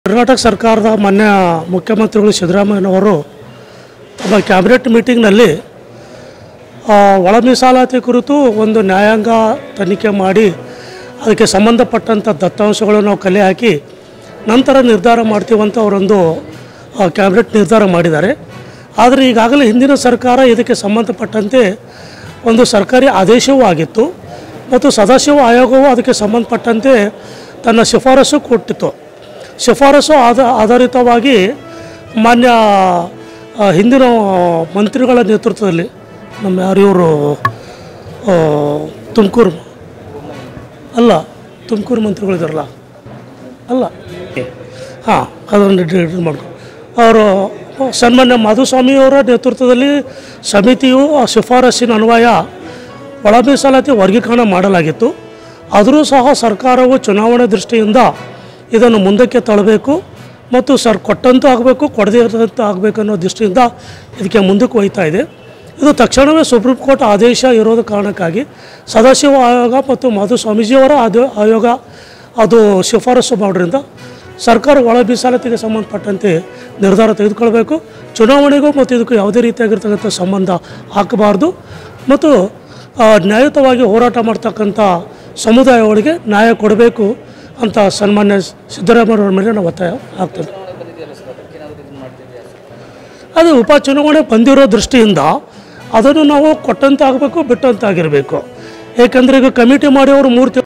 ಕರ್ನಾಟಕ ಸರ್ಕಾರದ ಮಾನ್ಯ ಮುಖ್ಯಮಂತ್ರಿಗಳು ಸಿದ್ದರಾಮಯ್ಯನವರು ತಮ್ಮ ಕ್ಯಾಬಿನೆಟ್ ಮೀಟಿಂಗ್ನಲ್ಲಿ ಆ, ಒಳ ಮೀಸಲಾತಿ ಕುರಿತು ಒಂದು ನ್ಯಾಯಾಂಗ ತನಿಖೆ ಮಾಡಿ ಅದಕ್ಕೆ ಸಂಬಂಧಪಟ್ಟಂಥ ದತ್ತಾಂಶಗಳನ್ನು ನಾವು ಕಲೆ ಹಾಕಿ ನಂತರ ನಿರ್ಧಾರ ಮಾಡ್ತೀವಂತ ಅವರೊಂದು ಆ, ಕ್ಯಾಬಿನೆಟ್ ನಿರ್ಧಾರ ಮಾಡಿದ್ದಾರೆ ಆದರೆ ಈಗಾಗಲೇ ಹಿಂದಿನ ಸರ್ಕಾರ ಇದಕ್ಕೆ ಸಂಬಂಧಪಟ್ಟಂತೆ ಒಂದು ಸರ್ಕಾರಿ ಆದೇಶವೂ ಆಗಿತ್ತು ಮತ್ತು ಸದಾಶಿವ ಆಯೋಗವು ಅದಕ್ಕೆ ಸಂಬಂಧಪಟ್ಟಂತೆ ತನ್ನ ಶಿಫಾರಸು ಕೊಟ್ಟಿತ್ತು ಶಿಫಾರಸು ಆಧ ಆಧಾರಿತವಾಗಿ ಮಾನ್ಯ ಆ, ಹಿಂದಿನ ಮಂತ್ರಿಗಳ ನೇತೃತ್ವದಲ್ಲಿ ನಮ್ಮ ಯಾರು ಇವರು ತುಮಕೂರು ಅಲ್ಲ ತುಮಕೂರು ಮಂತ್ರಿಗಳಿದಾರಲ್ಲ ಅಲ್ಲ ಹಾಂ ಅದನ್ನು ಇದು ಮಾಡ್ಕೊ ಅವರು ಸನ್ಮಾನ್ಯ ಮಾಧುಸ್ವಾಮಿಯವರ ನೇತೃತ್ವದಲ್ಲಿ ಸಮಿತಿಯು ಆ ಶಿಫಾರಸ್ಸಿನ ಅನ್ವಯ ಒಳ ಮೀಸಲಾತಿ ವರ್ಗೀಕರಣ ಮಾಡಲಾಗಿತ್ತು ಆದರೂ ಸಹ ಸರ್ಕಾರವು ಚುನಾವಣೆ ದೃಷ್ಟಿಯಿಂದ ಇದನ್ನು ಮುಂದಕ್ಕೆ ತಳ್ಳಬೇಕು ಮತ್ತು ಸರ್ ಕೊಟ್ಟಂತೂ ಆಗಬೇಕು ಕೊಡದೇ ಇರೋದಂತೂ ಆಗಬೇಕು ಅನ್ನೋ ದೃಷ್ಟಿಯಿಂದ ಇದಕ್ಕೆ ಮುಂದಕ್ಕೆ ಹೋಗ್ತಾ ಇದೆ ಇದು ತಕ್ಷಣವೇ ಸುಪ್ರೀಂ ಕೋರ್ಟ್ ಆದೇಶ ಇರೋದ ಕಾರಣಕ್ಕಾಗಿ ಸದಾಶಿವ ಆಯೋಗ ಮತ್ತು ಮಾಧು ಸ್ವಾಮೀಜಿಯವರ ಆದ ಆಯೋಗ ಅದು ಶಿಫಾರಸು ಮಾಡೋದ್ರಿಂದ ಸರ್ಕಾರ ಒಳ ಮೀಸಲಾತಿಗೆ ಸಂಬಂಧಪಟ್ಟಂತೆ ನಿರ್ಧಾರ ತೆಗೆದುಕೊಳ್ಬೇಕು ಚುನಾವಣೆಗೂ ಮತ್ತು ಇದಕ್ಕೂ ಯಾವುದೇ ರೀತಿಯಾಗಿರ್ತಕ್ಕಂಥ ಸಂಬಂಧ ಹಾಕಬಾರ್ದು ಮತ್ತು ಆ, ನ್ಯಾಯಯುತವಾಗಿ ಹೋರಾಟ ಮಾಡ್ತಕ್ಕಂಥ ಸಮುದಾಯಗಳಿಗೆ ನ್ಯಾಯ ಕೊಡಬೇಕು ಅಂತ ಸನ್ಮಾನ್ಯ ಸಿದ್ದರಾಮಯ್ಯವ್ರ ಮೇಲೆ ನಾವು ಒತ್ತಾಯ ಆಗ್ತದೆ ಅದು ಉಪಚುನಾವಣೆ ಬಂದಿರೋ ದೃಷ್ಟಿಯಿಂದ ಅದನ್ನು ನಾವು ಕೊಟ್ಟಂತೆ ಆಗಬೇಕು ಬಿಟ್ಟಂತೆ ಆಗಿರಬೇಕು ಏಕೆಂದರೆ ಈಗ ಕಮಿಟಿ ಮಾಡಿ ಅವರು ಮೂರು